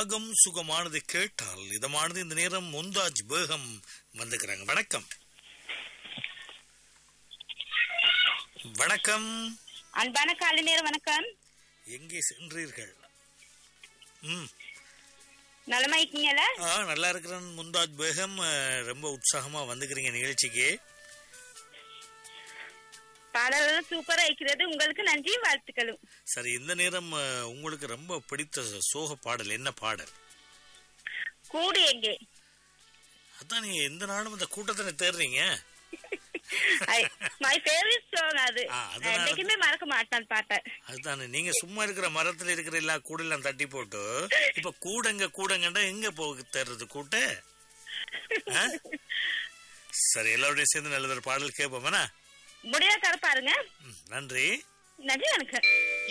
ராகம் சுகமானது கேட்டால் இதமானது இந்த நேரம் முந்தாஜ் பேகம் வந்துக்கிறாங்க வணக்கம் வணக்கம் அன்பான காலை நேரம் வணக்கம் எங்கே சென்றீர்கள் ம் நலமா இருக்கீங்களா ஆ நல்லா இருக்கிறேன் முந்தாஜ் பேகம் அஹ், ரொம்ப உற்சாகமா வந்துக்கிறீங்க நிகழ்ச்சிக்கு பாடல்கள் சூப்பரா இருக்கிறது உங்களுக்கு நன்றி வாழ்த்துக்களும் சரி இந்த நேரம் அஹ், உங்களுக்கு ரொம்ப பிடித்த சோக பாடல் என்ன பாடல் கூடு எங்கே அதான் நீங்க எந்த நாளும் இந்த கூட்டத்தை தேடுறீங்க மை ஃபேவரட் சாங் அது ஆ, அதனால- என்னைக்குமே மறக்க மாட்டான் பாட்டை அதுதானே நீங்க சும்மா இருக்கிற மரத்துல இருக்கிற எல்லா கூடெல்லாம் தட்டி போட்டு இப்ப கூடங்க கூடங்கண்டா எங்க போக தேடுறது கூட்ட ஆ? சரி எல்லாரோடையும் சேர்ந்து நல்லதொரு பாடல் கேட்போம் முடியா தர பாருங்க நன்றி நன்றி வணக்கம்